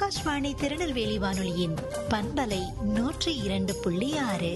ஆகாஷ்வாணி திருநெல்வேலி வானொலியின் பண்பலை நூற்றி இரண்டு புள்ளி ஆறு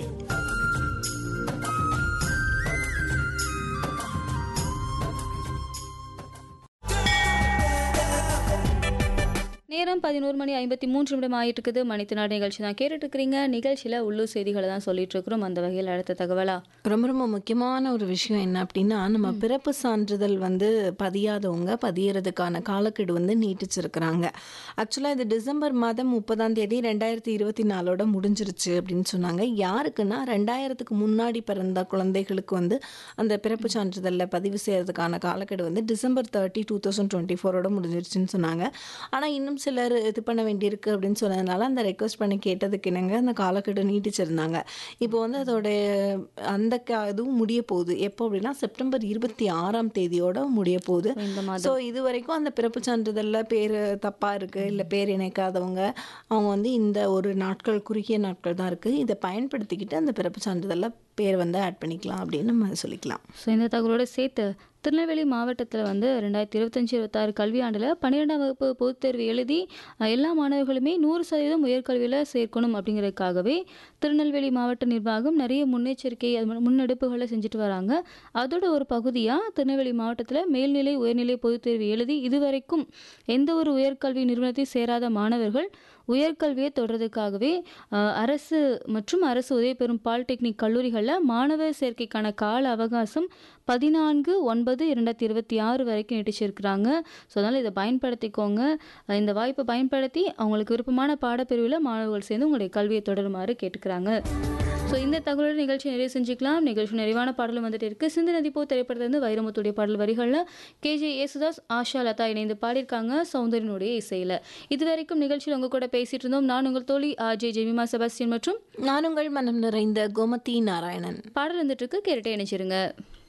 நேரம் பதினோரு மணி ஐம்பத்தி மூன்று நிமிடம் ஆயிட்டு இருக்குது மணித்து நாடு நிகழ்ச்சி தான் கேட்டுட்டு இருக்கிறீங்க நிகழ்ச்சியில் உள்ளூர் செய்திகளை தான் சொல்லிட்டு இருக்கிறோம் அந்த வகையில் அடுத்த தகவலா ரொம்ப ரொம்ப முக்கியமான ஒரு விஷயம் என்ன அப்படின்னா நம்ம பிறப்பு சான்றிதழ் வந்து பதியாதவங்க பதியறதுக்கான காலக்கெடு வந்து நீட்டிச்சிருக்கிறாங்க ஆக்சுவலாக இது டிசம்பர் மாதம் முப்பதாம் தேதி ரெண்டாயிரத்தி இருபத்தி நாலோட முடிஞ்சிருச்சு அப்படின்னு சொன்னாங்க யாருக்குன்னா ரெண்டாயிரத்துக்கு முன்னாடி பிறந்த குழந்தைகளுக்கு வந்து அந்த பிறப்பு சான்றிதழில் பதிவு செய்யறதுக்கான காலக்கெடு வந்து December thirty two thousand twenty ஃபோரோட முடிஞ்சிருச்சுன்னு சொன்னாங்க ஆனால் இன்னும் சிலர் இது பண்ண வேண்டியிருக்கு அப்படின்னு சொன்னதுனால அந்த ரெக்வஸ்ட் பண்ணி கேட்டதுக்கு இணங்க அந்த காலக்கெடு நீட்டிச்சிருந்தாங்க இப்போ வந்து அதோட அந்த க இதுவும் முடிய போகுது எப்போ அப்படின்னா செப்டம்பர் இருபத்தி ஆறாம் தேதியோட முடிய போகுது இந்த மாதம் ஸோ இது வரைக்கும் அந்த பிறப்பு சான்றிதழில் பேர் தப்பாக இருக்குது இல்லை பேர் இணைக்காதவங்க அவங்க வந்து இந்த ஒரு நாட்கள் குறுகிய நாட்கள் தான் இருக்குது இதை பயன்படுத்திக்கிட்டு அந்த பிறப்பு சான்றிதழில் பேர் வந்து ஆட் பண்ணிக்கலாம் அப்படின்னு நம்ம சொல்லிக்கலாம் ஸோ இந்த தகவலோட சேர்த்து திருநெல்வேலி மாவட்டத்தில் வந்து ரெண்டாயிரத்தி இருபத்தஞ்சி இருபத்தாறு கல்வியாண்டில் பன்னிரெண்டாம் வகுப்பு பொதுத் தேர்வு எழுதி அஹ், எல்லா மாணவர்களுமே நூறு சதவீதம் உயர்கல்வியில் சேர்க்கணும் அப்படிங்கிறதுக்காகவே திருநெல்வேலி மாவட்ட நிர்வாகம் நிறைய முன்னெச்சரிக்கை அது மாதிரி முன்னெடுப்புகளை செஞ்சுட்டு வராங்க அதோட ஒரு பகுதியாக திருநெல்வேலி மாவட்டத்தில் மேல்நிலை உயர்நிலை பொதுத் தேர்வு எழுதி இதுவரைக்கும் எந்த ஒரு உயர்கல்வி நிறுவனத்தையும் சேராத மாணவர்கள் உயர்கல்வியை தொடர்றதுக்காகவே அஹ், அரசு மற்றும் அரசு உதவி பெறும் பாலிடெக்னிக் கல்லூரிகளில் மாணவர் சேர்க்கைக்கான கால அவகாசம் பதினான்கு ஒன்பது இரண்டாயிரத்தி இருபத்தி ஆறு வரைக்கும் நீட்டிச்சிருக்கிறாங்க ஸோ அதனால் இதை பயன்படுத்திக்கோங்க அஹ், இந்த வாய்ப்பை பயன்படுத்தி அவங்களுக்கு விருப்பமான பாடப்பிரிவில் மாணவர்கள் சேர்ந்து உங்களுடைய கல்வியை தொடருமாறு கேட்டுக்கிறாங்க ஸோ இந்த தகவலோட நிகழ்ச்சி நிறைவு செஞ்சுக்கலாம் நிகழ்ச்சி நிறைவான பாடலும் வந்துட்டு இருக்கு சிந்து நதிப்போ திரைப்படத்திலிருந்து வைரமுத்துடைய பாடல் வரிகளில் கேஜே யேசுதாஸ் ஆஷா லதா இணைந்து பாடியிருக்காங்க சௌந்தரியனுடைய இசையில் இதுவரைக்கும் நிகழ்ச்சியில் உங்க கூட பேசிட்டு இருந்தோம் நான் உங்கள் தோழி ஆர்ஜே ஜெமிமா செபாஸ்டியன் மற்றும் நான் உங்கள் மனம் நிறைந்த கோமதி நாராயணன் பாடல் வந்துட்டு இருக்கு கேட்டுட்டே இணைச்சிருங்க